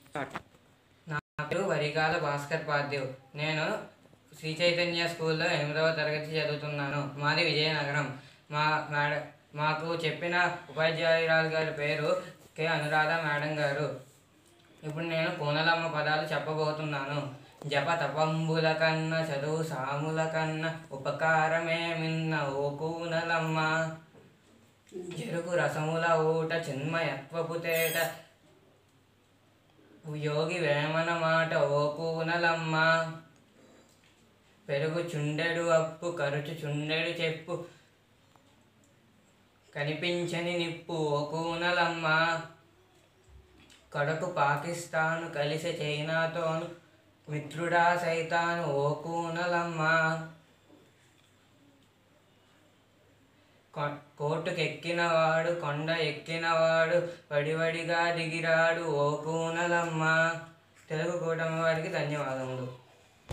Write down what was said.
నా పేరు వరిగాల భాస్కర్ పార్థివ్ నేను శ్రీ చైతన్య స్కూల్లో ఎనిమిదవ తరగతి చదువుతున్నాను మాది విజయనగరం మా మేడ మాకు చెప్పిన ఉపాధ్యాయురాలు గారి పేరు కె అనురాధ మేడం గారు ఇప్పుడు నేను పూనలమ్మ పదాలు చెప్పబోతున్నాను జప తపంబుల కన్న చదువు సాముల కన్న ఉపకారమే మిన్న ఓ కూనలమ్మ చెరుకు రసముల ఊట చిన్మయత్వపు తేట యోగి వేమన మాట ఓ కూనలమ్మ పెరుగు చుండెడు అప్పు ఖర్చు చుండెడు చెప్పు కనిపించని నిప్పు ఓ కూనలమ్మ కడకు పాకిస్తాను కలిసి చైనాతోను మిత్రుడా సైతాను ఓ కూనలమ్మ కొ- కోర్టుకెక్కినవాడు కొండ ఎక్కినవాడు వడివడిగా దిగిరాడు ఓ కూనలమ్మ తెలుగు కూటమి వారికి ధన్యవాదములు